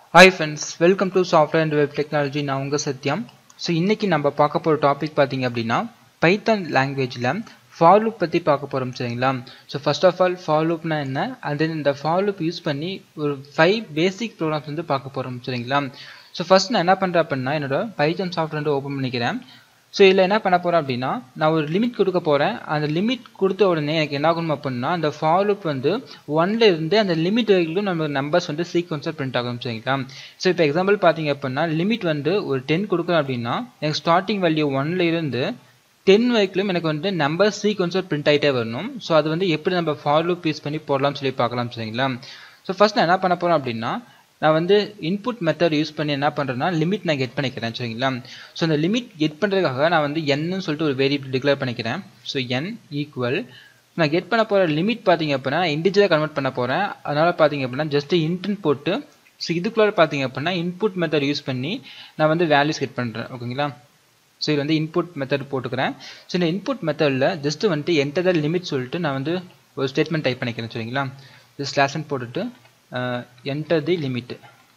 hi friends welcome to software and web technology நான் உங்கள் சத்யம் so இன்றைக்கி நம்ம பார்க்க போகிற டாபிக் பார்த்தீங்க அப்படின்னா பைத்தன் லாங்குவேஜில் ஃபார் லூப் பற்றி பார்க்க போகிறோம் சரிங்களா so first of all for லூப்னா என்ன அண்ட் தென் இந்த ஃபார் லூப் யூஸ் பண்ணி ஒரு ஃபைவ் பேசிக் ப்ரோக்ராம்ஸ் வந்து பார்க்க போகிறோம் சரிங்களா ஸோ ஃபர்ஸ்ட் நான் என்ன பண்ணுறேன் அப்படின்னா என்னோட பைத்தன் சாஃப்ட்வேர் வந்து ஓப்பன் பண்ணிக்கிறேன் ஸோ இதில் என்ன பண்ண போகிறேன் அப்படின்னா நான் ஒரு லிமிட் கொடுக்க போகிறேன் அந்த லிமிட் கொடுத்த உடனே எனக்கு என்ன ஆகணும் அப்படின்னா அந்த ஃபார் லூப் வந்து ஒன்ல இருந்து அந்த லிமிட் வரைக்கும் நம்ம நம்பர்ஸ் வந்து சீக்வன்ஸாக பிரிண்ட் ஆகும் சரிங்களா ஸோ இப்போ எக்ஸாம்பிள் பார்த்தீங்க அப்படின்னா லிமிட் வந்து ஒரு டென் கொடுக்குறேன் அப்படின்னா எனக்கு ஸ்டார்டிங் வேல்யூ ஒன்ல இருந்து டென் வரைக்கும் எனக்கு வந்து நம்பர் சீக்வன்ஸாக பிரிண்ட் ஆகிட்டே வரணும் ஸோ அது வந்து எப்படி நம்ம ஃபார் லூப் யூஸ் பண்ணி போடலாம்னு சொல்லி பார்க்கலாம் சரிங்களா ஸோ ஃபர்ஸ்ட் நான் என்ன பண்ண போகிறேன் அப்படின்னா நான் வந்து இன்புட் மெத்தட் யூஸ் பண்ணி என்ன பண்ணுறேன்னா லிமிட் நான் கெட் பண்ணிக்கிறேன் சரிங்களா ஸோ அந்த லிமிட் கெட் பண்ணுறதுக்காக நான் வந்து என்னன்னு சொல்லிட்டு ஒரு வேரியபிள் டிக்ளேர் பண்ணிக்கிறேன் ஸோ என் ஈக்குவல் நான் கெட் பண்ண போகிற லிமிட் பார்த்தீங்க அப்படின்னா இண்டிஜுவலாக கன்வெர்ட் பண்ண போகிறேன் அதனால் பார்த்தீங்க அப்படின்னா ஜஸ்ட் இன்ட்னு போட்டு ஸோ இதுக்குள்ளே பார்த்தீங்க அப்படின்னா இன்புட் மெத்தட் யூஸ் பண்ணி நான் வந்து வேல்யூஸ் கெட் பண்ணுறேன் ஓகேங்களா ஸோ இது வந்து இன்புட் மெத்தட் போட்டுக்கிறேன் ஸோ இந்த இன்புட் மெத்தடில் ஜஸ்ட் வந்துட்டு என்டர் த லிமிட் சொல்லிட்டு நான் வந்து ஒரு ஸ்டேட்மெண்ட் டைப் பண்ணிக்கிறேன் சரிங்களா ஜஸ்ட் ஸ்லாஷன் போட்டுட்டு என்டர் தி லிமிட்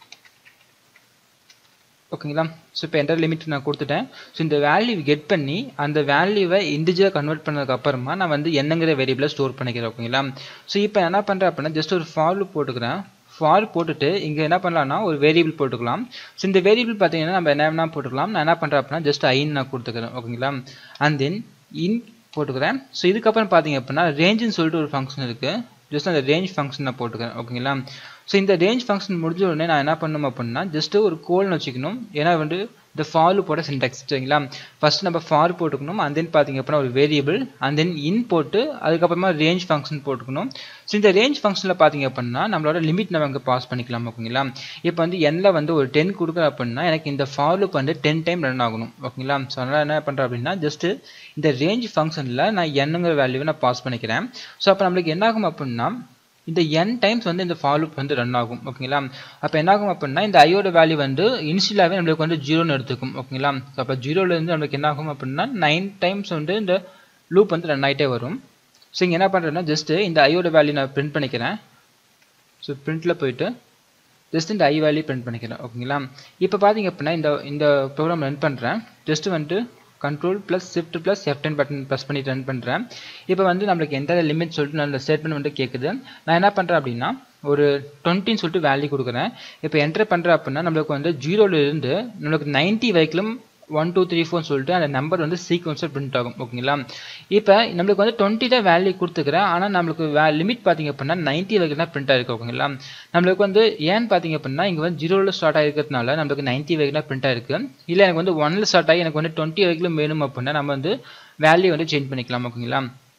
ஓகேங்களா ஸோ இப்போ என்டர் லிமிட் நான் கொடுத்துட்டேன் ஸோ இந்த வேல்யூ கெட் பண்ணி அந்த வேல்யூவை இண்டிஜுவலாக கன்வெர்ட் பண்ணதுக்கு அப்புறமா நான் வந்து என்னங்கிற வேரியபிளை ஸ்டோர் பண்ணிக்கிறேன் ஓகேங்களா ஸோ இப்போ என்ன பண்ணுறேன் அப்படின்னா ஜஸ்ட் ஒரு ஃபார் போட்டுக்கிறேன் ஃபார் போட்டுட்டு இங்கே என்ன பண்ணலாம்னா ஒரு வேரியபிள் போட்டுக்கலாம் ஸோ இந்த வேரியபிள் பார்த்தீங்கன்னா நம்ம என்ன வேணா போட்டுக்கலாம் நான் என்ன பண்ணுறேன் அப்படின்னா ஜஸ்ட் ஐன் நான் கொடுத்துக்கிறேன் ஓகேங்களா அண்ட் தென் இன் போட்டுக்கிறேன் ஸோ இதுக்கப்புறம் பார்த்தீங்க அப்படின்னா ரேஞ்சுன்னு சொல்லிட்டு ஒரு ஃபங்க்ஷன் இருக்குது ஜஸ்ட் அந்த ரேஞ்ச் ஃபங்க்ஷன் நான் போட்டுக்கிறேன் ஓகேங்களா ஸோ இந்த ரேஞ்ச் ஃபங்க்ஷன் முடிஞ்ச உடனே நான் என்ன பண்ணணும் அப்படின்னா ஜஸ்ட் ஒரு கோல்னு வச்சுக்கணும் ஏன்னா வந்து இந்த ஃபாலு போட சின்டாக்ஸ் சரிங்களா ஃபர்ஸ்ட் நம்ம ஃபார் போட்டுக்கணும் அண்ட் தென் பார்த்தீங்க அப்படின்னா ஒரு வேரியபிள் அண்ட் தென் இன் போட்டு அதுக்கப்புறமா ரேஞ்ச் ஃபங்க்ஷன் போட்டுக்கணும் ஸோ இந்த ரேஞ்ச் ஃபங்க்ஷனில் பார்த்தீங்க அப்படின்னா நம்மளோட லிமிட் நம்ம அங்கே பாஸ் பண்ணிக்கலாம் ஓகேங்களா இப்போ வந்து எண்ணில் வந்து ஒரு டென் கொடுக்குற அப்படின்னா எனக்கு இந்த ஃபார் லுப் வந்து டென் டைம் ரன் ஆகணும் ஓகேங்களா ஸோ அதனால் என்ன பண்ணுறேன் அப்படின்னா ஜஸ்ட் இந்த ரேஞ்ச் ஃபங்க்ஷனில் நான் என்னங்கிற வேல்யூவை நான் பாஸ் பண்ணிக்கிறேன் ஸோ அப்போ நம்மளுக்கு என்ன ஆகும் அப்படின்னா இந்த n டைம்ஸ் வந்து இந்த ஃபார் லூப் வந்து ரன் ஆகும் ஓகேங்களா அப்போ என்ன ஆகும் அப்படின்னா இந்த ஐயோட வேல்யூ வந்து இனிஷியலாகவே நம்மளுக்கு வந்து ஜீரோன்னு எடுத்துக்கும் ஓகேங்களா ஸோ அப்போ ஜீரோலேருந்து நம்மளுக்கு என்ன ஆகும் அப்படின்னா நைன் டைம்ஸ் வந்து இந்த லூப் வந்து ரன் ஆகிட்டே வரும் ஸோ இங்கே என்ன பண்ணுறேன்னா ஜஸ்ட்டு இந்த ஐயோட வேல்யூ நான் பிரிண்ட் பண்ணிக்கிறேன் ஸோ பிரிண்ட்டில் போயிட்டு ஜஸ்ட் இந்த ஐ வேல்யூ பிரிண்ட் பண்ணிக்கிறேன் ஓகேங்களா இப்போ பார்த்தீங்க அப்படின்னா இந்த இந்த ப்ரோக்ராம் ரன் பண்ணுறேன் ஜஸ்ட் வந்துட்டு control plus shift plus F ten button press பண்ணி ரன் பண்ணுறேன் இப்போ வந்து நம்மளுக்கு எந்த லிமிட் சொல்லிட்டு நான் இந்த ஸ்டேட்மெண்ட் வந்து கேட்குது நான் என்ன பண்ணுறேன் அப்படின்னா ஒரு டுவெண்ட்டின்னு சொல்லிட்டு வேல்யூ கொடுக்குறேன் இப்போ என்டர் பண்ணுறேன் அப்படின்னா நம்மளுக்கு வந்து ஜீரோலேருந்து நம்மளுக்கு நைன்ட்டி வரைக்கும் ஒன் டூ த்ரீ ஃபோர்னு சொல்லிட்டு அந்த நம்பர் வந்து சீக்வன்ஸாக பிரிண்ட் ஆகும் ஓகேங்களா இப்போ நம்மளுக்கு வந்து டுவெண்ட்டி தான் வேல்யூ கொடுத்துக்கிறேன் ஆனால் நம்மளுக்கு வே லிமிட் பார்த்தீங்க அப்படின்னா நைன்ட்டி வரைக்கும் தான் பிரிண்ட் ஆயிருக்கு ஓகேங்களா நம்மளுக்கு வந்து ஏன்னு பார்த்தீங்க அப்படின்னா இங்கே வந்து ஜீரோவில் ஸ்டார்ட் ஆகிருக்கிறதுனால நம்மளுக்கு நைன்ட்டி வரைக்கும் தான் பிரிண்ட் ஆயிருக்கு இல்லை எனக்கு வந்து ஒன்ல ஸ்டார்ட் ஆகி எனக்கு வந்து டுவெண்ட்டி வரைக்கும் வேணும் அப்படின்னா நம்ம வந்து வேல்யூ வந்து சேஞ்ச் பண்ணிக்கலாம் ஓகேங்களா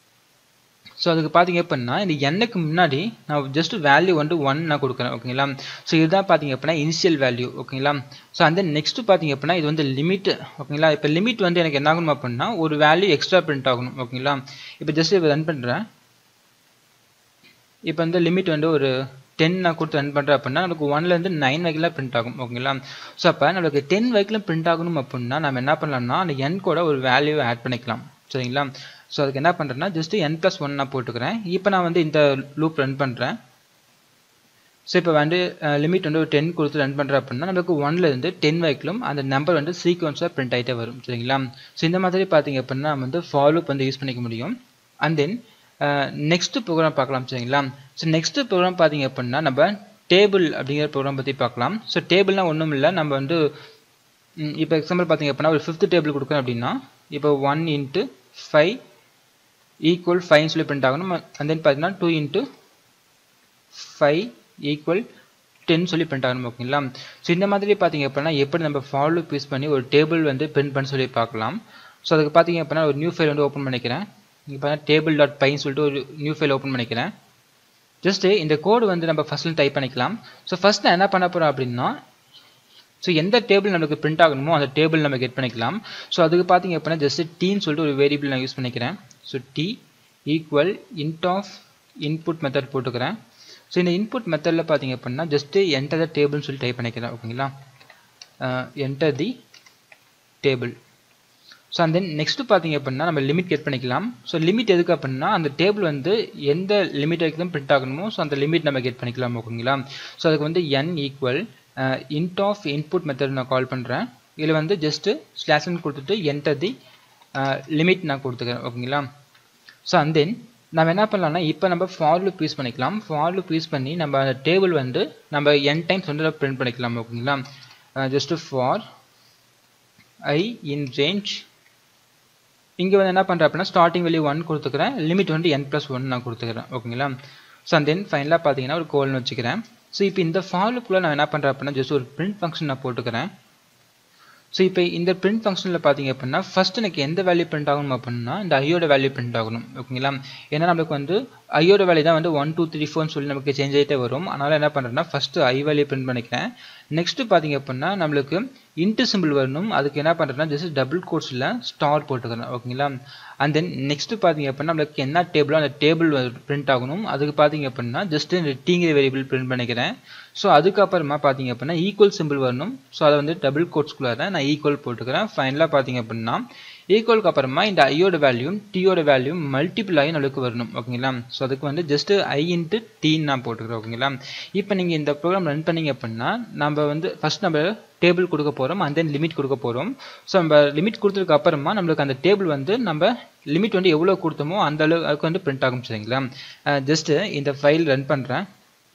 ஸோ அதுக்கு பார்த்தீங்க அப்படின்னா இந்த எண்ணுக்கு முன்னாடி நான் ஜஸ்ட் வேல்யூ வந்து ஒன் நான் கொடுக்குறேன் ஓகேங்களா ஸோ இதுதான் பார்த்தீங்க அப்படின்னா இனிஷியல் வேல்யூ ஓகேங்களா ஸோ அந்த நெக்ஸ்ட் பார்த்தீங்க அப்படின்னா இது வந்து லிமிட் ஓகேங்களா இப்போ லிமிட் வந்து எனக்கு என்ன ஆகணும் அப்படின்னா ஒரு வேல்யூ எக்ஸ்ட்ரா பிரிண்ட் ஆகணும் ஓகேங்களா இப்போ ஜஸ்ட் இப்போ ரன் பண்ணுறேன் இப்போ வந்து லிமிட் வந்து ஒரு டென் நான் கொடுத்து ரன் பண்ணுறேன் அப்படின்னா நமக்கு ஒன்லேருந்து நைன் வரைக்கும் பிரிண்ட் ஆகும் ஓகேங்களா ஸோ அப்போ நம்மளுக்கு டென் வரைக்கும் பிரிண்ட் ஆகணும் அப்படின்னா நம்ம என்ன பண்ணலாம்னா அந்த என் கூட ஒரு வேல்யூ ஆட் பண்ணிக்கலாம் சரிங்களா ஸோ அதுக்கு என்ன பண்ணுறேன்னா ஜஸ்ட் என் ப்ளஸ் ஒன் நான் போட்டுக்கிறேன் இப்போ நான் வந்து இந்த லூப் ரன் பண்ணுறேன் ஸோ இப்போ வந்து லிமிட் வந்து ஒரு டென் கொடுத்து ரன் பண்ணுறேன் அப்படின்னா நம்மளுக்கு ஒன்லேருந்து டென் வரைக்கும் அந்த நம்பர் வந்து சீக்வன்ஸாக பிரிண்ட் ஆகிட்டே வரும் சரிங்களா ஸோ இந்த மாதிரி பார்த்தீங்க அப்படின்னா நம்ம வந்து ஃபாலோப் வந்து யூஸ் பண்ணிக்க முடியும் அண்ட் தென் நெக்ஸ்ட் ப்ரோக்ராம் பார்க்கலாம் சரிங்களா ஸோ நெக்ஸ்ட் ப்ரோக்ராம் பார்த்தீங்க அப்படின்னா நம்ம டேபிள் அப்படிங்கிற ப்ரோக்ராம் பற்றி பார்க்கலாம் ஸோ டேபிள்னால் ஒன்றும் இல்லை நம்ம வந்து இப்போ எக்ஸாம்பிள் பார்த்தீங்க அப்படின்னா ஒரு ஃபிஃப்த் டேபிள் கொடுக்குறோம் அப்படின்னா இப்போ ஒன் இன்ட்டு ஃபைவ் ஈக்குவல் ஃபைவ்னு சொல்லி பிரிண்ட் ஆகணும் அண்ட் தென் பார்த்தீங்கன்னா two into five equal ten சொல்லி பிரிண்ட் ஆகணும் ஓகேங்களா ஸோ இந்த மாதிரி பார்த்தீங்க அப்படின்னா எப்படி நம்ம ஃபாலோ யூஸ் பண்ணி ஒரு டேபிள் வந்து பிரிண்ட் பண்ண சொல்லி பார்க்கலாம் ஸோ அதுக்கு பார்த்தீங்க அப்படின்னா ஒரு நியூ ஃபைல் வந்து ஓப்பன் பண்ணிக்கிறேன் இங்கே பார்த்தீங்கன்னா டேபிள் டாட் பைன்னு சொல்லிட்டு ஒரு நியூ ஃபைல் ஓப்பன் பண்ணிக்கிறேன் ஜஸ்ட்டு இந்த கோடு வந்து நம்ம ஃபஸ்ட்டில் டைப் பண்ணிக்கலாம் ஸோ ஃபஸ்ட் நான் என்ன பண்ண போகிறோம் அப்படின்னா ஸோ எந்த டேபிள் நமக்கு பிரிண்ட் ஆகணுமோ அந்த டேபிள் நம்ம கெட் பண்ணிக்கலாம் ஸோ அதுக்கு பார்த்தீங்க அப்படின்னா ஜஸ்ட் டீன்னு சொல்லிட்டு ஒரு வேரியபிள் நான் யூஸ் பண்ணிக்கிறேன் so t equal int of input method போட்டுக்கிறேன் ஸோ இந்த இன்புட் மெத்தடில் பார்த்தீங்க அப்படின்னா ஜஸ்ட்டு என்டர் த டேபிள்னு சொல்லி டைப் பண்ணிக்கிறேன் ஓகேங்களா enter the table so and then next பார்த்தீங்க அப்படின்னா நம்ம லிமிட் கெட் பண்ணிக்கலாம் ஸோ லிமிட் எதுக்கு அப்படின்னா அந்த டேபிள் வந்து எந்த லிமிட் வரைக்கும் பிரிண்ட் ஆகணுமோ ஸோ அந்த லிமிட் நம்ம கெட் பண்ணிக்கலாம் ஓகேங்களா ஸோ அதுக்கு வந்து n equal int of input method நான் கால் பண்ணுறேன் இதில் வந்து ஜஸ்ட்டு ஸ்லாஷன் கொடுத்துட்டு என்டர் தி லிமிட் நான் கொடுத்துக்கிறேன் ஓகேங்களா ஸோ அண்ட் தென் நம்ம என்ன பண்ணலாம்னா இப்போ நம்ம ஃபார் லுப் யூஸ் பண்ணிக்கலாம் ஃபார் லுப் யூஸ் பண்ணி நம்ம அந்த டேபிள் வந்து நம்ம என் டைம்ஸ் வந்து பிரிண்ட் பண்ணிக்கலாம் ஓகேங்களா just for i in range இங்கே வந்து என்ன பண்ணுறேன் அப்படின்னா ஸ்டார்டிங் வேல்யூ ஒன் கொடுத்துக்கிறேன் லிமிட் வந்து என் ப்ளஸ் ஒன் நான் கொடுத்துக்கிறேன் ஓகேங்களா ஸோ அண்ட் தென் ஃபைனலாக பார்த்தீங்கன்னா ஒரு கோல்னு வச்சுக்கிறேன் ஸோ இப்போ இந்த ஃபாலுக்குள்ளே நான் என்ன பண்ணுறேன் அப்படின்னா ஜஸ்ட் ஒரு பிரிண்ட் ஃபங்க்ஷன் நான் போட்டுக்கிறேன் ஸோ இப்போ இந்த பிரிண்ட் ஃபங்க்ஷனில் பார்த்தீங்க அப்படின்னா ஃபஸ்ட் எனக்கு எந்த வேல்யூ பிரிண்ட் ஆகணும் அப்படின்னா இந்த ஐயோட வேல்யூ பிரிண்ட் ஆகணும் ஓகேங்களா ஏன்னா நம்மளுக்கு வந்து ஐயோட வேல்யூ தான் வந்து ஒன் டூ த்ரீ ஃபோர்னு சொல்லி நமக்கு சேஞ்ச் ஆகிட்டே வரும் அதனால் என்ன பண்ணுறேன்னா ஃபஸ்ட்டு ஐ வேல்யூ பிரிண்ட் பண்ணிக்கிறேன் நெக்ஸ்ட்டு பார்த்தீங்க அப்படின்னா நம்மளுக்கு இன்ட்டு சிம்பிள் வரணும் அதுக்கு என்ன பண்ணுறேன்னா ஜஸ்ட் டபுள் கோட்ஸில் ஸ்டார் போட்டுக்கிறேன் ஓகேங்களா அண்ட் தென் நெக்ஸ்ட்டு பார்த்தீங்க அப்படின்னா நம்மளுக்கு என்ன டேபிளோ அந்த டேபிள் பிரிண்ட் ஆகணும் அதுக்கு பார்த்தீங்க அப்படின்னா ஜஸ்ட் இந்த டீங்கிற வேரியபிள் பிரிண்ட் பண்ணிக்கிறேன் ஸோ அதுக்கப்புறமா பார்த்தீங்க அப்படின்னா ஈக்குவல் சிம்பிள் வரணும் ஸோ அதை வந்து டபுள் கோட்ஸ்குள்ளார நான் ஈக்குவல் போட்டுக்கிறேன் ஃபைனலாக பார்த்தீங்க அப்படின்னா ஈக்குவலுக்கு அப்புறமா இந்த ஐயோட வேல்யூ டீயோட வேல்யூ மல்டிபிள் ஆகி நம்மளுக்கு வரணும் ஓகேங்களா ஸோ அதுக்கு வந்து ஜஸ்ட் ஐ இன்ட்டு டீன்னு நான் போட்டுக்கிறேன் ஓகேங்களா இப்போ நீங்கள் இந்த ப்ரோக்ராம் ரன் பண்ணீங்க அப்படின்னா நம்ம வந்து ஃபஸ்ட் நம்ம டேபிள் கொடுக்க போகிறோம் அண்ட் தென் லிமிட் கொடுக்க போகிறோம் ஸோ நம்ம லிமிட் கொடுத்ததுக்கு அப்புறமா நம்மளுக்கு அந்த டேபிள் வந்து நம்ம லிமிட் வந்து எவ்வளோ கொடுத்தோமோ அந்த அளவு அதுக்கு வந்து பிரிண்ட் ஆகும் சரிங்களா ஜஸ்ட்டு இந்த ஃபைல் ரன் பண்ணுறேன்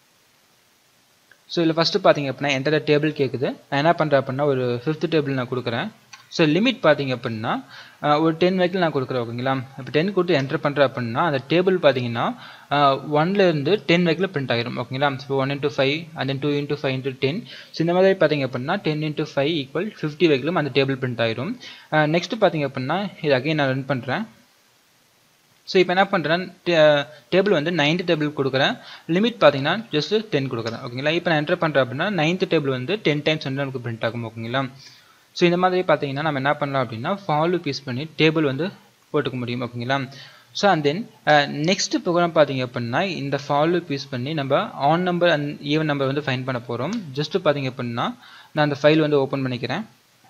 ஸோ இதில் ஃபஸ்ட்டு பார்த்தீங்க அப்படின்னா என்டர் டேபிள் கேட்குது நான் என்ன பண்ணுறேன் அப்படின்னா ஒரு ஃபிஃப்த் டேபிள் நான் கொடுக்குறேன் ஸோ லிமிட் பார்த்தீங்க அப்படின்னா ஒரு டென் வரைக்கும் நான் கொடுக்குறேன் ஓகேங்களா இப்போ டென் கொடுத்து என்டர் பண்ணுறேன் அப்படின்னா அந்த டேபிள் பார்த்தீங்கன்னா ஒன்லேருந்து டென் வரைக்கும் பிரிண்ட் ஆகிரும் ஓகேங்களா so one into five and then two into five into ten so இந்த மாதிரி பார்த்தீங்க அப்படின்னா ten into five equal fifty வரைக்கும் அந்த டேபிள் பிரிண்ட் ஆகிரும் நெக்ஸ்ட் பார்த்தீங்க அப்படின்னா இது அகைன் நான் ரன் பண்ணுறேன் ஸோ இப்போ என்ன பண்ணுறேன் டேபிள் வந்து நைன்த் டேபிள் கொடுக்குறேன் லிமிட் பார்த்தீங்கன்னா ஜஸ்ட் டென் கொடுக்குறேன் ஓகேங்களா இப்போ நான் என்டர் பண்ணுறேன் அப்படின்னா நைன்த் டேபிள் வந்து டென் டைம்ஸ் வந்து நமக்கு பிரிண்ட் ஆகும் ஓகேங்களா ஸோ இந்த மாதிரி பார்த்தீங்கன்னா நம்ம என்ன பண்ணலாம் அப்படின்னா ஃபாலோ பீஸ் பண்ணி டேபிள் வந்து போட்டுக்க முடியும் ஓகேங்களா so and then next program பார்த்தீங்க அப்படின்னா இந்த ஃபாலோ பீஸ் பண்ணி நம்ம odd number and even number வந்து ஃபைன் பண்ண போகிறோம் ஜஸ்ட் பார்த்தீங்க அப்படின்னா நான் அந்த ஃபைல் வந்து ஓப்பன் பண்ணிக்கிறேன்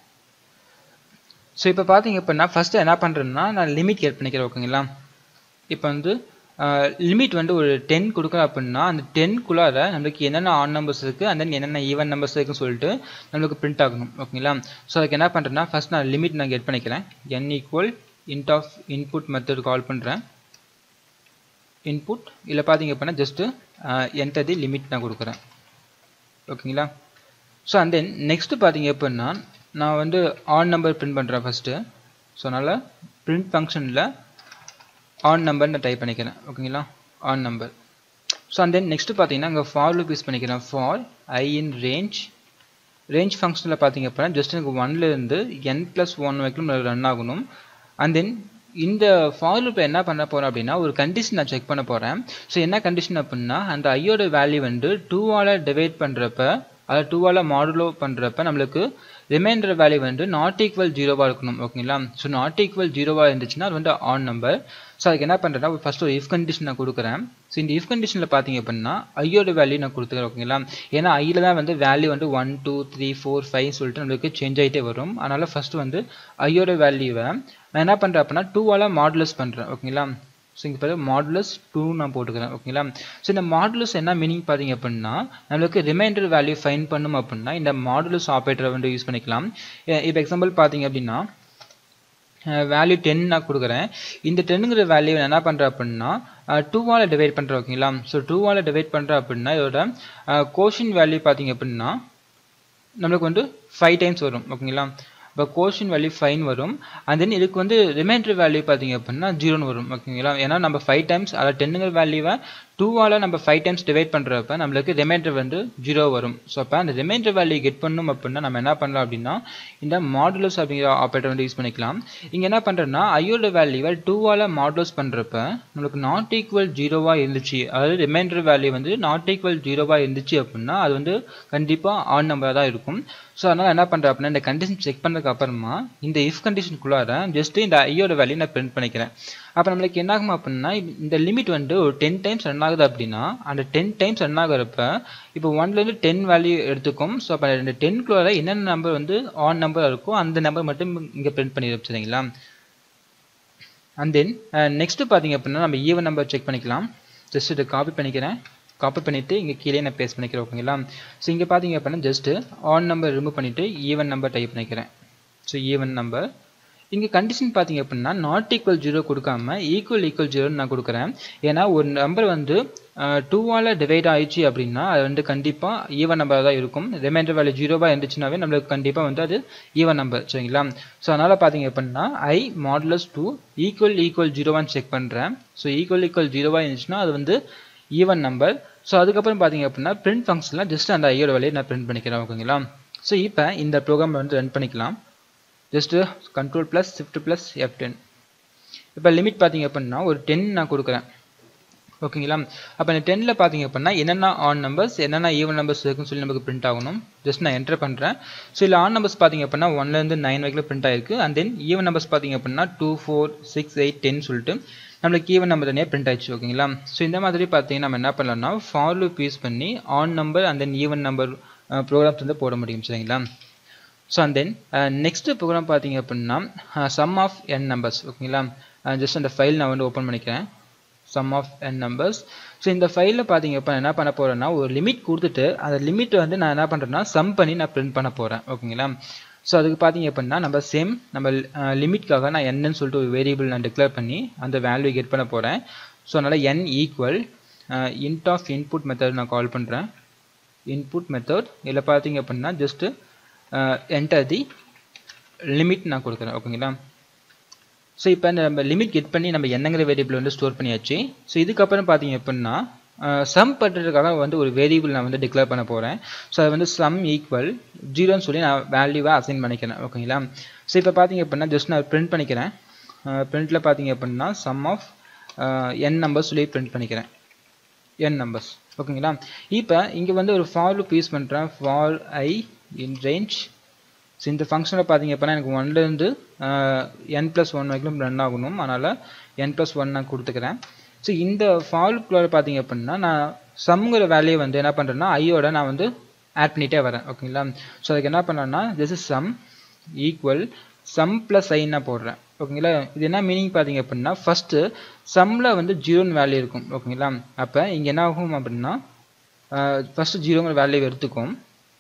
ஸோ இப்போ பார்த்தீங்க அப்படின்னா ஃபஸ்ட்டு என்ன பண்ணுறேன்னா நான் லிமிட் கேட் பண்ணிக்கிறேன் ஓகேங்களா இப்போ வந்து லிமிட் வந்து ஒரு டென் கொடுக்குறோம் அப்படின்னா அந்த டென்குள்ளார நம்மளுக்கு என்னென்ன ஆன் நம்பர்ஸ் இருக்குது அண்ட் தென் என்னென்ன ஈவன் நம்பர்ஸ் இருக்குன்னு சொல்லிட்டு நம்மளுக்கு பிரிண்ட் ஆகணும் ஓகேங்களா ஸோ அதுக்கு என்ன பண்ணுறேன்னா ஃபஸ்ட் நான் லிமிட் நான் கெட் பண்ணிக்கிறேன் n equal int of input method call பண்ணுறேன் இன்புட் இதில் பார்த்தீங்க அப்படின்னா ஜஸ்ட்டு என்டர் தி லிமிட் நான் கொடுக்குறேன் ஓகேங்களா ஸோ அண்ட் தென் நெக்ஸ்ட்டு பார்த்தீங்க அப்படின்னா நான் வந்து ஆன் நம்பர் பிரிண்ட் பண்ணுறேன் ஃபஸ்ட்டு ஸோ அதனால் பிரிண்ட் ஃபங்க்ஷனில் ஆன் நம்பர் நான் டைப் பண்ணிக்கிறேன் ஓகேங்களா odd number so and then next பார்த்தீங்கன்னா இங்கே ஃபார் லூப் யூஸ் பண்ணிக்கிறேன் for i in range range ஃபங்க்ஷனில் பார்த்தீங்க அப்படின்னா ஜஸ்ட் எனக்கு ஒன்லேருந்து என் ப்ளஸ் ஒன் வரைக்கும் ரன் ஆகணும் அண்ட் தென் இந்த ஃபார் லூப்பில் என்ன பண்ண போகிறேன் அப்படின்னா ஒரு கண்டிஷன் நான் செக் பண்ண போகிறேன் ஸோ என்ன கண்டிஷன் அப்படின்னா அந்த ஐயோட வேல்யூ வந்து டூவால் டிவைட் பண்ணுறப்ப அதை டூவால் மாடுலோ பண்ணுறப்ப நம்மளுக்கு ரிமைண்டர் வேல்யூ வந்து நாட் ஈக்குவல் ஜீரோவாக இருக்கணும் ஓகேங்களா ஸோ நாட் ஈக்குவல் ஜீரோவாக இருந்துச்சுன்னா அது வந்து ஆன் நம்பர் ஸோ அதுக்கு என்ன பண்ணுறேன்னா ஃபஸ்ட்டு ஒரு இஃப் கண்டிஷன் நான் கொடுக்குறேன் ஸோ இந்த இஃப் கண்டிஷனில் பார்த்தீங்க அப்படின்னா ஐயோட வேல்யூ நான் கொடுத்துக்கிறேன் ஓகேங்களா ஏன்னா ஐயில் தான் வந்து வேல்யூ வந்து one two three four five சொல்லிட்டு நம்மளுக்கு சேஞ்ச் ஆகிட்டே வரும் அதனால் ஃபஸ்ட்டு வந்து ஐயோட வேல்யூவை நான் என்ன பண்ணுறேன் அப்படின்னா டூவால் மாடுலஸ் பண்ணுறேன் ஓகேங்களா ஸோ இங்கே பாரு மாடுலஸ் டூ நான் போட்டுக்கிறேன் ஓகேங்களா ஸோ இந்த மாடுலஸ் என்ன மீனிங் பார்த்தீங்க அப்படின்னா நம்மளுக்கு ரிமைண்டர் வேல்யூ ஃபைன் பண்ணும் அப்படின்னா இந்த மாடுலஸ் ஆப்ரேட்டரை வந்து யூஸ் பண்ணிக்கலாம் இப்போ எக்ஸாம்பிள் பார்த்தீங்க அப்படின்னா வேல்யூ டென் நான் கொடுக்குறேன் இந்த டென்னுங்கிற வேல்யூ என்ன பண்ணுறேன் அப்படின்னா டூவால் டிவைட் பண்ணுறேன் ஓகேங்களா ஸோ டூவால் டிவைட் பண்ணுறேன் அப்படின்னா இதோட கோஷின் வேல்யூ பார்த்தீங்க அப்படின்னா நம்மளுக்கு வந்து ஃபைவ் டைம்ஸ் வரும் ஓகேங்களா இப்போ கோஷின் வேல்யூ ஃபைன் வரும் அண்ட் தென் இதுக்கு வந்து ரிமைண்டர் வேல்யூ பார்த்தீங்க அப்படின்னா ஜீரோன்னு வரும் ஓகேங்களா ஏன்னா நம்ம ஃபைவ் டைம்ஸ் அதாவது டென்னுங்கிற வேல்யூவை டூவால் நம்ம ஃபைவ் டைம்ஸ் டிவைட் பண்ணுறப்ப நம்மளுக்கு ரிமைண்டர் வந்து ஜீரோ வரும் ஸோ அப்போ அந்த ரிமைண்டர் வேல்யூ கெட் பண்ணணும் அப்படின்னா நம்ம என்ன பண்ணலாம் அப்படின்னா இந்த மாடுலஸ் அப்படிங்கிற ஆப்ரேட்டர் வந்து யூஸ் பண்ணிக்கலாம் இங்கே என்ன பண்ணுறேன்னா ஐயோட வேல்யூவை டூவால் மாடுலஸ் பண்ணுறப்ப நம்மளுக்கு நாட் ஈக்குவல் ஜீரோவாக இருந்துச்சு அதாவது ரிமைண்டர் வேல்யூ வந்து நாட் ஈக்குவல் ஜீரோவாக இருந்துச்சு அப்படின்னா அது வந்து கண்டிப்பாக ஆன் நம்பராக தான் இருக்கும் ஸோ அதனால் என்ன பண்ணுறேன் அப்படின்னா இந்த கண்டிஷன் செக் பண்ணதுக்கு அப்புறமா இந்த இஃப் கண்டிஷனுக்குள்ளார ஜஸ்ட் இந்த ஐயோட வேல்யூ நான் பிரிண்ட் பண்ணிக்கிறேன் அப்போ நம்மளுக்கு என்ன ஆகும் அப்படின்னா இந்த லிமிட் வந்து ஒரு டென் டைம்ஸ் ரன் ஆகுது அப்படின்னா அந்த டென் டைம்ஸ் ரன் ஆகிறப்ப இப்போ ஒன்லேருந்து டென் வேல்யூ எடுத்துக்கும் ஸோ அப்போ இந்த டென்குள்ளார என்னென்ன நம்பர் வந்து ஆன் நம்பர் இருக்கோ அந்த நம்பர் மட்டும் இங்கே பிரிண்ட் பண்ணிடும் சரிங்களா அண்ட் தென் நெக்ஸ்ட் பார்த்தீங்க அப்படின்னா நம்ம ஈவன் நம்பர் செக் பண்ணிக்கலாம் ஜஸ்ட் இதை காப்பி பண்ணிக்கிறேன் காப்பி பண்ணிவிட்டு இங்கே கீழே நான் பேஸ்ட் பண்ணிக்கிறேன் ஓகேங்களா ஸோ இங்கே பார்த்தீங்க அப்படின்னா ஜஸ்ட்டு ஆன் நம்பர் ரிமூவ் பண்ணிவிட்டு ஈவன் நம்பர் டைப் பண்ணிக்கிறேன் ஸோ ஈவன் நம்பர் இங்கே கண்டிஷன் பார்த்தீங்க அப்படின்னா நாட் ஈக்குவல் ஜீரோ கொடுக்காம ஈக்குவல் ஈக்குவல் ஜீரோன்னு நான் கொடுக்குறேன் ஏன்னா ஒரு நம்பர் வந்து டூவால் டிவைட் ஆயிடுச்சு அப்படின்னா அது வந்து கண்டிப்பாக ஈவன் நம்பர் தான் இருக்கும் ரிமைண்டர் வேல்யூ ஜீரோவாக இருந்துச்சுனாவே நம்மளுக்கு கண்டிப்பாக வந்து அது ஈவன் நம்பர் சரிங்களா ஸோ அதனால் பார்த்தீங்க அப்படின்னா i modulus two equal equal ஜீரோவான்னு செக் பண்ணுறேன் ஸோ ஈக்குவல் ஈக்குவல் ஜீரோவாக இருந்துச்சுன்னா அது வந்து ஈவன் நம்பர் ஸோ அதுக்கப்புறம் பார்த்தீங்க அப்படின்னா பிரிண்ட் ஃபங்க்ஷனில் ஜஸ்ட் அந்த ஐயோட வேலையை நான் பிரிண்ட் பண்ணிக்கிறேன் ஓகேங்களா ஸோ இப்போ இந்த ப்ரோக்ராம் வந்து ரன் பண்ணிக்கலாம் just control plus shift plus F ten இப்போ லிமிட் பார்த்தீங்க அப்படின்னா ஒரு டென் நான் கொடுக்குறேன் ஓகேங்களா அப்போ இந்த டென்னில் பார்த்தீங்க அப்படின்னா என்னென்ன ஆன் நம்பர்ஸ் என்னென்ன ஈவன் நம்பர்ஸ் இருக்குன்னு சொல்லி நமக்கு பிரிண்ட் ஆகணும் ஜஸ்ட் நான் என்டர் பண்ணுறேன் ஸோ இல்லை ஆன் நம்பர்ஸ் பார்த்தீங்க அப்படின்னா ஒன்லேருந்து நைன் வரைக்கும் பிரிண்ட் ஆயிருக்கு அண்ட் தென் ஈவன் நம்பர்ஸ் பார்த்தீங்க அப்படின்னா two four six eight ten சொல்லிட்டு நம்மளுக்கு ஈவன் நம்பர் தனியாக பிரிண்ட் ஆயிடுச்சு ஓகேங்களா ஸோ இந்த மாதிரி பார்த்தீங்கன்னா நம்ம என்ன பண்ணலாம்னா ஃபார் லூப் யூஸ் பண்ணி odd number and then even number programs வந்து போட முடியும் சரிங்களா so and then next program பார்த்தீங்க அப்படின்னா சம் ஆஃப் என் நம்பர்ஸ் ஓகேங்களா ஜஸ்ட் அந்த ஃபைல் நான் வந்து ஓப்பன் பண்ணிக்கிறேன் sum of N numbers so இந்த ஃபைலில் பார்த்தீங்க இப்போ என்ன பண்ண போகிறேன்னா ஒரு லிமிட் கொடுத்துட்டு அந்த லிமிட் வந்து நான் என்ன பண்ணுறேன்னா சம் பண்ணி நான் பிரிண்ட் பண்ண போகிறேன் ஓகேங்களா ஸோ அதுக்கு பார்த்தீங்க அப்படின்னா நம்ம சேம் நம்ம லிமிட்காக நான் என்னன்னு சொல்லிட்டு ஒரு வேரியபிள் நான் டிக்ளேர் பண்ணி அந்த வேல்யூ கெட் பண்ண போகிறேன் ஸோ அதனால் n equal int of input method நான் கால் பண்ணுறேன் இன்புட் மெத்தட் இதில் பார்த்தீங்க அப்படின்னா ஜஸ்ட்டு என்டர் தி லிமிட் நான் கொடுக்குறேன் ஓகேங்களா ஸோ இப்போ நம்ம லிமிட் கெட் பண்ணி நம்ம என்னங்கிற வேரியபிள் வந்து ஸ்டோர் பண்ணியாச்சு ஸோ இதுக்கப்புறம் பார்த்தீங்க அப்படின்னா சம் பண்ணுறதுக்காக வந்து ஒரு வேரியபிள் நான் வந்து டிக்ளேர் பண்ண போகிறேன் ஸோ அது வந்து சம் ஈக்குவல் ஜீரோன்னு சொல்லி நான் வேல்யூவாக அசைன் பண்ணிக்கிறேன் ஓகேங்களா ஸோ இப்போ பார்த்தீங்க அப்படின்னா ஜஸ்ட் நான் பிரிண்ட் பண்ணிக்கிறேன் பிரிண்ட்டில் பார்த்தீங்க அப்படின்னா சம் ஆஃப் என் நம்பர்ஸ் சொல்லி பிரிண்ட் பண்ணிக்கிறேன் என் நம்பர்ஸ் ஓகேங்களா இப்போ இங்கே வந்து ஒரு ஃபார் லூப் யூஸ் பண்ணுறேன் for i in range so இந்த ஃபங்க்ஷனில் பார்த்தீங்க அப்படின்னா எனக்கு ஒன்லேருந்து என் ப்ளஸ் ஒன் வரைக்கும் ரன் ஆகணும் அதனால் என் ப்ளஸ் ஒன் நான் கொடுத்துக்கிறேன் ஸோ இந்த ஃபாலுக்குள்ள பார்த்தீங்க அப்படின்னா நான் சம்ங்கிற வேல்யூ வந்து என்ன பண்ணுறேன்னா ஐயோட நான் வந்து ஆட் பண்ணிகிட்டே வரேன் ஓகேங்களா ஸோ அதுக்கு என்ன பண்ணேன்னா this is sum equal sum plus i நான் போடுறேன் ஓகேங்களா இது என்ன மீனிங் பார்த்தீங்க அப்படின்னா ஃபஸ்ட்டு சம்மில் வந்து ஜீரோன்னு வேல்யூ இருக்கும் ஓகேங்களா அப்போ இங்கே என்ன ஆகும் அப்படின்னா ஃபஸ்ட்டு ஜீரோங்கிற வேல்யூ எடுத்துக்கும்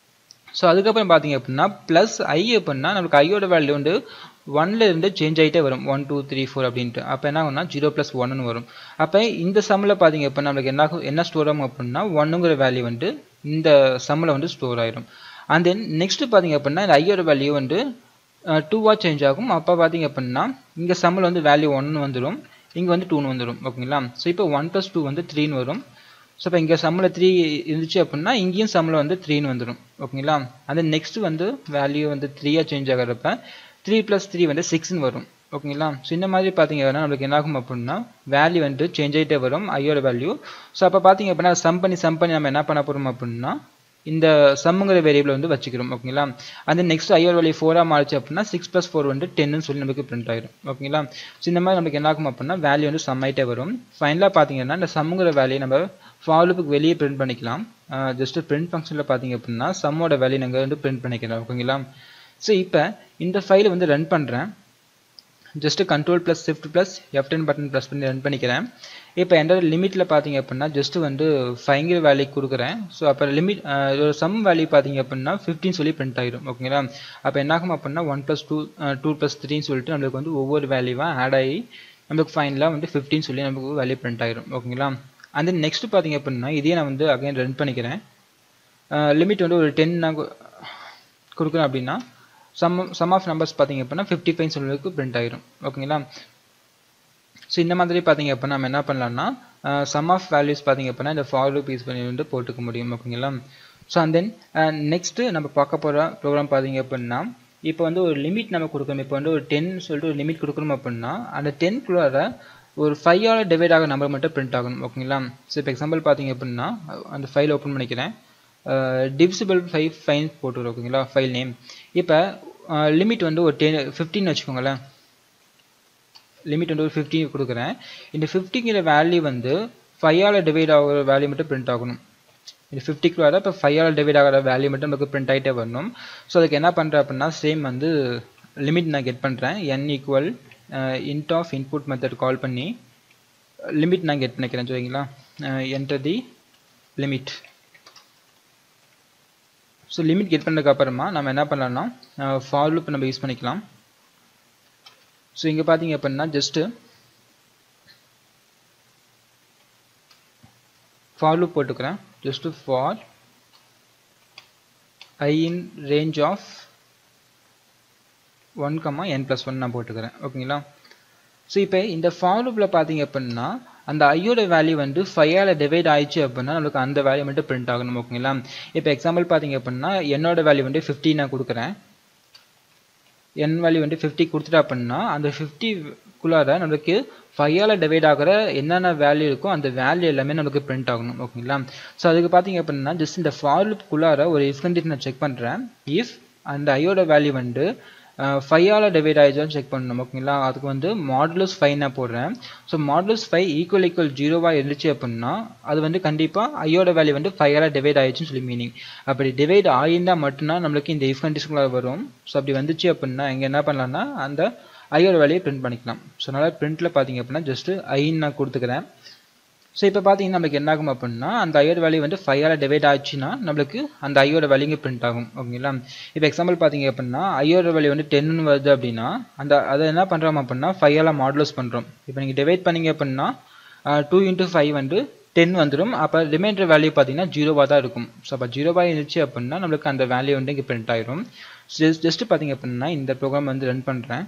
ஸோ அதுக்கப்புறம் பார்த்தீங்க அப்படின்னா ப்ளஸ் ஐ அப்படின்னா நம்மளுக்கு ஐயோட வேல்யூ வந்து ஒன்ல இருந்து சேஞ்ச் ஆகிட்டே வரும் ஒன் டூ த்ரீ ஃபோர் அப்படின்ட்டு அப்போ என்ன ஆகும்னா ஜீரோ ப்ளஸ் ஒன்னு வரும் அப்போ இந்த சம்மில் பார்த்தீங்க அப்படின்னா நம்மளுக்கு என்ன ஆகும் என்ன ஸ்டோர் ஆகும் அப்படின்னா ஒன்னுங்கிற வேல்யூ வந்து இந்த சம்மில் வந்து ஸ்டோர் ஆயிரும் அண்ட் தென் நெக்ஸ்ட் பார்த்தீங்க அப்படின்னா இந்த ஐயோட வேல்யூ வந்து டூவாக சேஞ்ச் ஆகும் அப்போ பார்த்தீங்க அப்படின்னா இங்கே சம்மில் வந்து வேல்யூ ஒன்று வந்துடும் இங்கே வந்து டூன்னு வந்துடும் ஓகேங்களா ஸோ இப்போ ஒன் ப்ளஸ் டூ வந்து த்ரீன்னு வரும் ஸோ இப்போ இங்கே சம்மில் த்ரீ இருந்துச்சு அப்படின்னா இங்கேயும் சம்மில் வந்து த்ரீன்னு வந்துடும் ஓகேங்களா அந்த நெக்ஸ்ட் வந்து வேல்யூ வந்து த்ரீயாக சேஞ்ச் ஆகிறப்ப த்ரீ ப்ளஸ் த்ரீ வந்து சிக்ஸ்னு வரும் ஓகேங்களா ஸோ இந்த மாதிரி பார்த்தீங்கன்னா நம்மளுக்கு என்ன ஆகும் அப்படின்னா வேல்யூ வந்து சேஞ்ச் ஆகிட்டே வரும் ஐயோட வேல்யூ ஸோ அப்போ பார்த்தீங்க அப்படின்னா சம் பண்ணி சம் பண்ணி நம்ம என்ன பண்ண போகிறோம் அப்படின்னா இந்த சம்முங்கிற வேரியபிள் வந்து வச்சுக்கிறோம் ஓகேங்களா அந்த நெக்ஸ்ட் ஐயோட வேல்யூ ஃபோராக மாறிச்சு அப்படின்னா சிக்ஸ் ப்ளஸ் ஃபோர் வந்து டென்னு சொல்லி நமக்கு பிரிண்ட் ஆயிரும் ஓகேங்களா ஸோ இந்த மாதிரி நமக்கு என்ன ஆகும் அப்படின்னா வேல்யூ வந்து சம் ஆகிட்டே வரும் ஃபைனலாக பார்த்தீங்கன்னா இந்த சம்முங்கிற வேல்யூ நம்ம ஃபாலுக்கு வெளியே பிரிண்ட் பண்ணிக்கலாம் ஜஸ்ட் பிரிண்ட் ஃபங்க்ஷனில் பார்த்தீங்க அப்படின்னா சம்மோட வேல்யூ நாங்கள் வந்து பிரிண்ட் பண்ணிக்கலாம் ஓகேங்களா ஸோ இப்போ இந்த ஃபைலை வந்து ரன் பண்ணுறேன் just control plus shift plus F ten button plus பண்ணி ரன் பண்ணிக்கிறேன் இப்போ என்னோட லிமிட்டில் பார்த்தீங்க அப்படின்னா ஜஸ்ட் வந்து ஃபைங்கிற வேல்யூ கொடுக்குறேன் ஸோ அப்போ லிமிட் இதோட சம் வேல்யூ பார்த்தீங்க அப்படின்னா ஃபிஃப்டின் சொல்லி பிரிண்ட் ஆகிடும் ஓகேங்களா அப்போ என்னாகும் அப்படின்னா one plus two two plus த்ரீன்னு சொல்லிட்டு நம்மளுக்கு வந்து ஒவ்வொரு வேல்யூவாக ஆட் ஆகி நமக்கு ஃபைனலாக வந்து ஃபிஃப்டின் சொல்லி நமக்கு வேல்யூ பிரிண்ட் ஆகிடும் ஓகேங்களா அண்ட் தென் நெக்ஸ்ட் பார்த்தீங்க அப்படின்னா இதே நான் வந்து அகைன் ரன் பண்ணிக்கிறேன் லிமிட் வந்து ஒரு டென் நான் கொடுக்குறேன் அப்படின்னா சம் சம் ஆஃப் நம்பர்ஸ் பார்த்தீங்க அப்படின்னா ஃபிஃப்டி ஃபைவ் சொல்லுறதுக்கு பிரிண்ட் ஆகிரும் ஓகேங்களா ஸோ இந்த மாதிரி பார்த்தீங்க அப்படின்னா நம்ம என்ன பண்ணலாம்னா சம் ஆஃப் வேல்யூஸ் பார்த்தீங்க அப்படின்னா இந்த ஃபார் லூப் யூஸ் பண்ணி வந்து போட்டுக்க முடியும் ஓகேங்களா ஸோ அண்ட் தென் நெக்ஸ்ட்டு நம்ம பார்க்க போகிற ப்ரோக்ராம் பார்த்தீங்க அப்படின்னா இப்போ வந்து ஒரு லிமிட் நம்ம கொடுக்கணும் இப்போ வந்து ஒரு டென் சொல்லிட்டு ஒரு லிமிட் கொடுக்கணும் அப்படின்னா அந்த டென்குள்ளார ஒரு ஃபைவால் டிவைட் ஆக நம்பர் மட்டும் பிரிண்ட் ஆகணும் ஓகேங்களா ஸோ இப்போ எக்ஸாம்பிள் பார்த்தீங்க அப்படின்னா அந்த ஃபைல் ஓப்பன் பண்ணிக்கிறேன் டிவிசிபிள் ஃபைவ் ஃபைன் போட்டுருவோம் ஓகேங்களா ஃபைல் நேம் இப்போ லிமிட் வந்து ஒரு டென் ஃபிஃப்டின் வச்சுக்கோங்களேன் லிமிட் வந்து ஒரு ஃபிஃப்டி கொடுக்குறேன் இந்த ஃபிஃப்டிங்கிற வேல்யூ வந்து ஃபைவால் டிவைட் ஆகிற வேல்யூ மட்டும் பிரிண்ட் ஆகணும் இது ஃபிஃப்டிக்கு வர இப்போ ஃபைவால் டிவைட் ஆகிற வேல்யூ மட்டும் நமக்கு பிரிண்ட் ஆகிட்டே வரணும் ஸோ அதுக்கு என்ன பண்ணுறேன் அப்படின்னா சேம் வந்து லிமிட் நான் கெட் பண்ணுறேன் n equal int of input method call பண்ணி லிமிட் நான் கெட் பண்ணிக்கிறேன் சரிங்களா enter the limit so limit get பண்ணதுக்கு அப்புறமா நம்ம என்ன பண்ணலாம்னா ஃபார் லூப் நம்ம யூஸ் பண்ணிக்கலாம் ஸோ இங்கே பார்த்தீங்க அப்படின்னா ஜஸ்ட்டு ஃபார் லூப் போட்டுக்கிறேன் just for i in range of one comma n plus one நான் போட்டுக்கிறேன் ஓகேங்களா ஸோ இப்போ இந்த ஃபார் லூப்பில் பார்த்தீங்க அப்படின்னா அந்த ஐயோட வேல்யூ வந்து ஃபைவால் டிவைட் ஆயிடுச்சு அப்படின்னா நம்மளுக்கு அந்த வேல்யூ மட்டும் பிரிண்ட் ஆகணும் ஓகேங்களா இப்போ எக்ஸாம்பிள் பார்த்தீங்க அப்படின்னா என்னோட வேல்யூ வந்து ஃபிஃப்டி நான் கொடுக்குறேன் என் வேல்யூ வந்து ஃபிஃப்டி கொடுத்துட்டா அப்படின்னா அந்த ஃபிஃப்டிக்குள்ளார நம்மளுக்கு ஃபைவால் டிவைட் ஆகிற என்னென்ன வேல்யூ இருக்கோ அந்த வேல்யூ எல்லாமே நமக்கு பிரிண்ட் ஆகணும் ஓகேங்களா ஸோ அதுக்கு பார்த்தீங்க அப்படின்னா ஜஸ்ட் இந்த ஃபார் லுக்குள்ளார ஒரு இஃப் கண்டிஷன் நான் செக் பண்ணுறேன் இஃப் அந்த ஐயோட வேல்யூ வந்து ஃபைவால் டிவைட் ஆயிடுச்சான்னு செக் பண்ணணும் ஓகேங்களா அதுக்கு வந்து மாடுலஸ் ஃபைவ் நான் போடுறேன் so modulus five equal equal ஜீரோவாக இருந்துச்சு அப்படின்னா அது வந்து கண்டிப்பாக ஐயோட வேல்யூ வந்து ஃபைவால் டிவைட் ஆயிடுச்சுன்னு சொல்லி மீனிங் அப்படி டிவைட் ஆயிருந்தால் மட்டும்தான் நம்மளுக்கு இந்த இஃப் கண்டிஷனுக்குள்ள வரும் ஸோ அப்படி வந்துச்சு அப்படின்னா இங்கே என்ன பண்ணலாம்னா அந்த ஐயோட வேல்யூயை பிரிண்ட் பண்ணிக்கலாம் ஸோ அதனால் பிரிண்ட்டில் பார்த்தீங்க அப்படின்னா ஜஸ்ட்டு ஐன்னு நான் கொடுத்துக்கிறேன் ஸோ இப்போ பார்த்தீங்கன்னா நம்மளுக்கு என்ன ஆகும் அப்படின்னா அந்த ஐயோட வேல்யூ வந்து ஃபைவால் டிவைட் ஆச்சுன்னா நம்மளுக்கு அந்த ஐயோட வேல்யூங்க பிரிண்ட் ஆகும் ஓகேங்களா இப்போ எக்ஸாம்பிள் பார்த்தீங்க அப்படின்னா ஐயோட வேல்யூ வந்து டென்னு வருது அப்படின்னா அந்த அதை என்ன பண்ணுறோம் அப்படின்னா ஃபைவால் மாடுலஸ் பண்ணுறோம் இப்போ நீங்கள் டிவைட் பண்ணீங்க அப்படின்னா டூ இன்ட்டு ஃபைவ் வந்து டென் வந்துடும் அப்போ ரிமைண்டர் வேல்யூ பார்த்தீங்கன்னா ஜீரோவாக தான் இருக்கும் ஸோ அப்போ ஜீரோவாக இருந்துச்சு அப்படின்னா நம்மளுக்கு அந்த வேல்யூ வந்து இங்கே பிரிண்ட் ஆயிரும் ஜஸ்ட் ஜஸ்ட் பார்த்தீங்க அப்படின்னா இந்த ப்ரோக்ராம் வந்து ரன் பண்ணுறேன்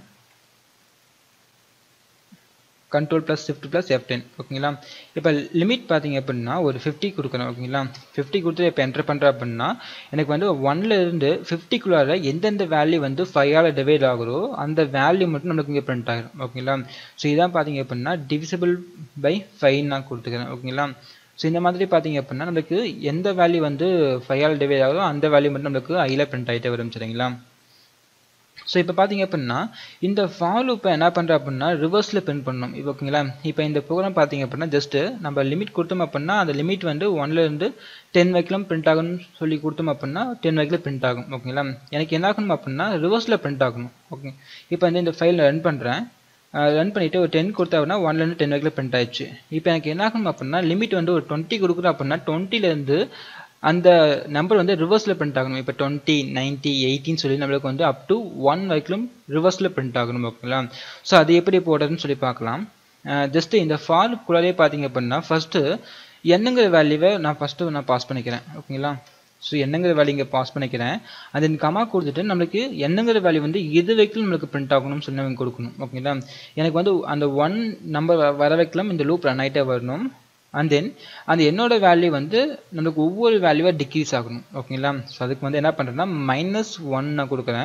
control plus shift plus F ten ஓகேங்களா இப்போ லிமிட் பார்த்தீங்க அப்படின்னா ஒரு ஃபிஃப்டி கொடுக்கணும் ஓகேங்களா ஃபிஃப்டி கொடுத்து இப்போ என்டர் பண்ணுறேன் அப்படின்னா எனக்கு வந்து ஒன்ல இருந்து ஃபிஃப்டிக்குள்ளார எந்தெந்த வேல்யூ வந்து ஃபைவால் டிவைட் ஆகுதோ அந்த வேல்யூ மட்டும் நம்மளுக்கு இங்கே பிரிண்ட் ஆகிடும் ஓகேங்களா ஸோ இதான் பார்த்தீங்க அப்படின்னா டிவிசிபிள் பை ஃபைவ் நான் கொடுத்துக்கிறேன் ஓகேங்களா ஸோ இந்த மாதிரி பார்த்தீங்க அப்படின்னா நம்மளுக்கு எந்த வேல்யூ வந்து ஃபைவால் டிவைட் ஆகுதோ அந்த வேல்யூ மட்டும் நம்மளுக்கு ஐயில் பிரிண்ட் ஆகிட்டே வரும் சரிங்களா ஸோ இப்போ பார்த்தீங்க அப்படின்னா இந்த ஃபால் இப்போ என்ன பண்ணுறோம் அப்படின்னா ரிவர்ஸில் பிரிண்ட் பண்ணணும் இப்போ ஓகேங்களா இப்போ இந்த ப்ரோக்ராம் பார்த்தீங்க அப்படின்னா ஜஸ்ட்டு நம்ம லிமிட் கொடுத்தோம் அப்படின்னா அந்த லிமிட் வந்து ஒன்லேருந்து டென் வரைக்கும் பிரிண்ட் ஆகணும்னு சொல்லி கொடுத்தோம் அப்படின்னா டென் வரைக்கும் பிரிண்ட் ஆகும் ஓகேங்களா எனக்கு என்ன ஆகணும் அப்படின்னா ரிவர்ஸில் பிரிண்ட் ஆகணும் ஓகே இப்போ வந்து இந்த ஃபைல் ரன் பண்ணுறேன் ரன் பண்ணிவிட்டு ஒரு டென் கொடுத்தா ஒன்லேருந்து டென் வரைக்கும் பிரிண்ட் ஆயிடுச்சு இப்போ எனக்கு என்ன ஆகணும் அப்படின்னா லிமிட் வந்து ஒரு டுவெண்ட்டி கொடுக்குறோம் அப்படின்னா டுவெண்ட்டிலேருந்து அந்த நம்பர் வந்து ரிவர்ஸில் பிரிண்ட் ஆகணும் இப்போ டுவெண்ட்டி நைன்ட்டி எயிட்டின்னு சொல்லி நம்மளுக்கு வந்து அப் டு ஒன் வரைக்கும் ரிவர்ஸில் பிரிண்ட் ஆகணும் ஓகேங்களா ஸோ அது எப்படி போடுறதுன்னு சொல்லி பார்க்கலாம் ஜஸ்ட் இந்த ஃபாலுக்குள்ளாலே பார்த்தீங்க அப்படின்னா ஃபஸ்ட்டு என்னங்கிற வேல்யூவை நான் ஃபஸ்ட்டு நான் பாஸ் பண்ணிக்கிறேன் ஓகேங்களா ஸோ என்னங்கிற வேல்யூ இங்கே பாஸ் பண்ணிக்கிறேன் அது கமா கொடுத்துட்டு நம்மளுக்கு என்னங்கிற வேல்யூ வந்து எது வரைக்கும் நம்மளுக்கு பிரிண்ட் ஆகணும்னு சொல்லி நம்ம கொடுக்கணும் ஓகேங்களா எனக்கு வந்து அந்த ஒன் நம்பர் வர வைக்கலாம் இந்த லூப் ரன் ஆகிட்டே வரணும் அண்ட் தென் அந்த என்னோட வேல்யூ வந்து நம்மளுக்கு ஒவ்வொரு வேல்யூவாக டிக்ரீஸ் ஆகணும் ஓகேங்களா ஸோ அதுக்கு வந்து என்ன பண்ணுறேன்னா மைனஸ் ஒன் நான் கொடுக்குறேன்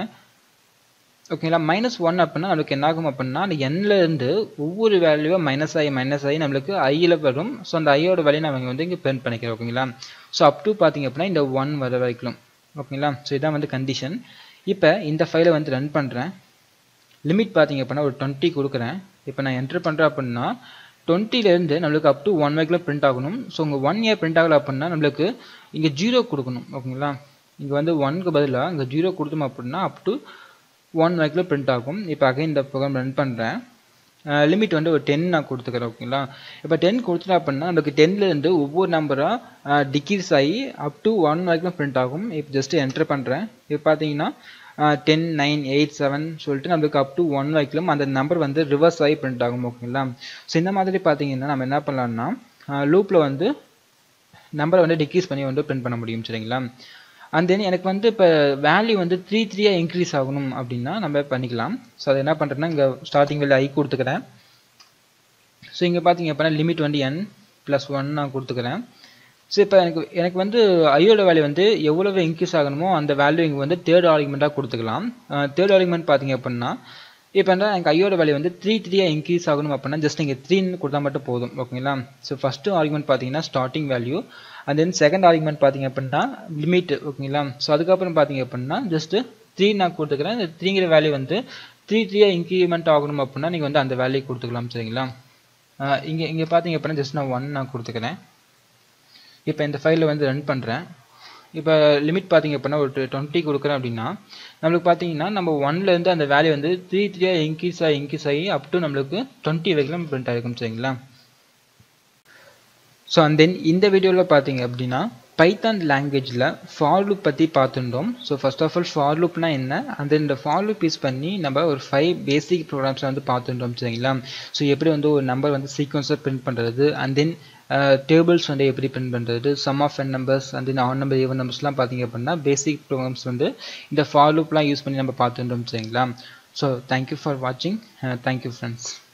ஓகேங்களா மைனஸ் ஒன் அப்படின்னா நம்மளுக்கு என்ன ஆகும் அப்படின்னா அந்த எண்ணில் இருந்து ஒவ்வொரு வேல்யூவாக மைனஸ் ஆகி மைனஸ் ஆகி நம்மளுக்கு ஐயில் வரும் ஸோ அந்த ஐயோட வேல்யூ நம்ம வந்து இங்கே பிரிண்ட் பண்ணிக்கிறோம் ஓகேங்களா ஸோ அப் டு பார்த்தீங்க அப்படின்னா இந்த ஒன் வர வரைக்கும் ஓகேங்களா ஸோ இதான் வந்து கண்டிஷன் இப்போ இந்த ஃபைலை வந்து ரன் பண்ணுறேன் லிமிட் பார்த்தீங்க அப்படின்னா ஒரு டுவெண்ட்டி கொடுக்குறேன் இப்போ நான் என்ட்ரு பண்ணுறேன் அப்படின்னா டுவெண்ட்டிலேருந்து நம்மளுக்கு அப் டு ஒன் வரைக்கும் பிரிண்ட் ஆகணும் ஸோ உங்கள் ஒன் இயர் பிரிண்ட் ஆகலை அப்படின்னா நம்மளுக்கு இங்கே ஜீரோ கொடுக்கணும் ஓகேங்களா இங்கே வந்து ஒன்க்கு பதிலாக இங்கே ஜீரோ கொடுத்தோம் அப்படின்னா அப் டு ஒன் வரைக்கும் பிரிண்ட் ஆகும் இப்போ அகைன் இந்த ப்ரோக்ராம் ரன் பண்ணுறேன் லிமிட் வந்து ஒரு டென் நான் கொடுத்துக்கிறேன் ஓகேங்களா இப்போ டென் கொடுத்துட்டேன் அப்படின்னா நமக்கு டென்லேருந்து ஒவ்வொரு நம்பராக டிக்ரீஸ் ஆகி அப் டு ஒன் வரைக்கும் பிரிண்ட் ஆகும் இப்போ ஜஸ்ட் என்டர் பண்ணுறேன் இப்போ பார்த்தீங்கன்னா டென் நைன் எயிட் செவன் சொல்லிட்டு நம்மளுக்கு அப் டு ஒன் வரைக்கும் அந்த நம்பர் வந்து ரிவர்ஸ் ஆகி பிரிண்ட் ஆகும் ஓகேங்களா ஸோ இந்த மாதிரி பார்த்தீங்கன்னா நம்ம என்ன பண்ணலாம்னா லூப்பில் வந்து நம்பரை வந்து டிக்ரீஸ் பண்ணி வந்து பிரிண்ட் பண்ண முடியும் சரிங்களா அண்ட் தென் எனக்கு வந்து இப்போ வேல்யூ வந்து த்ரீ த்ரீயாக இன்க்ரீஸ் ஆகணும் அப்படின்னா நம்ம பண்ணிக்கலாம் ஸோ அதை என்ன பண்ணுறேன்னா இங்கே ஸ்டார்டிங் வேல்யூ ஐ கொடுத்துக்கிறேன் ஸோ இங்கே பார்த்தீங்க அப்படின்னா லிமிட் வந்து என் ப்ளஸ் ஒன் நான் கொடுத்துக்கிறேன் ஸோ இப்போ எனக்கு எனக்கு வந்து ஐயோட வேல்யூ வந்து எவ்வளவு இன்க்ரீஸ் ஆகணுமோ அந்த வேல்யூ இங்கே வந்து தேர்ட் ஆர்குமெண்ட்டாக கொடுத்துக்கலாம் தேர்ட் ஆர்குமெண்ட் பார்த்தீங்க அப்படின்னா இப்போ என்ன எனக்கு ஐயோட வேல்யூ வந்து த்ரீ த்ரீயாக இன்க்ரீஸ் ஆகணும் அப்படின்னா ஜஸ்ட் இங்கே த்ரீன்னு கொடுத்தா மட்டும் போதும் ஓகேங்களா ஸோ ஃபஸ்ட்டு ஆர்குமெண்ட் பார்த்தீங்கன்னா starting value and then second argument பார்த்தீங்க அப்படின்னா லிமிட் ஓகேங்களா ஸோ அதுக்கப்புறம் பார்த்தீங்க அப்படின்னா ஜஸ்ட்டு த்ரீ நான் கொடுத்துக்கிறேன் இந்த த்ரீங்கிற வேல்யூ வந்து த்ரீ த்ரீயாக இன்க்ரிமெண்ட் ஆகணும் அப்படின்னா நீங்கள் வந்து அந்த வேல்யூ கொடுத்துக்கலாம் சரிங்களா இங்கே இங்கே பார்த்தீங்க அப்படின்னா ஜஸ்ட் நான் ஒன் நான் கொடுத்துக்கிறேன் இப்போ இந்த ஃபைலில் வந்து ரன் பண்ணுறேன் இப்போ லிமிட் பார்த்தீங்க அப்படின்னா ஒரு டுவெண்ட்டி கொடுக்குறேன் அப்படின்னா நம்மளுக்கு பார்த்தீங்கன்னா நம்ம ஒன்லேருந்து அந்த வேல்யூ வந்து த்ரீ த்ரீயாக இன்க்ரீஸ் ஆகி இன்க்ரீஸ் ஆகி அப் டு நம்மளுக்கு டுவெண்ட்டி வரைக்கும் பிரிண்ட் ஆகிருக்கும் சரிங்களா ஸோ அண்ட் தென் இந்த வீடியோவில் பார்த்தீங்க அப்படின்னா பைத்தான் லாங்குவேஜில் ஃபார் லூப் பற்றி பார்த்துட்டோம் so first of all for லூப்னா என்ன அந்த இந்த ஃபார் லூப் யூஸ் பண்ணி நம்ம ஒரு ஃபைவ் பேசிக் ப்ரோக்ராம்ஸை வந்து பார்த்துட்டோம் சரிங்களா ஸோ எப்படி வந்து ஒரு நம்பர் வந்து சீக்வன்ஸாக பிரிண்ட் பண்ணுறது அண்ட் தென் டேபிள்ஸ் வந்து எப்படி பிரிண்ட் பண்ணுறது sum of N numbers and then on number even நம்பர்ஸ்லாம் பார்த்தீங்க அப்படின்னா பேசிக் ப்ரோக்ராம்ஸ் வந்து இந்த ஃபார் லூப்லாம் யூஸ் பண்ணி நம்ம பார்த்துட்டோம் சரிங்களா ஸோ தேங்க்யூ ஃபார் வாட்சிங் தேங்க்யூ ஃப்ரெண்ட்ஸ்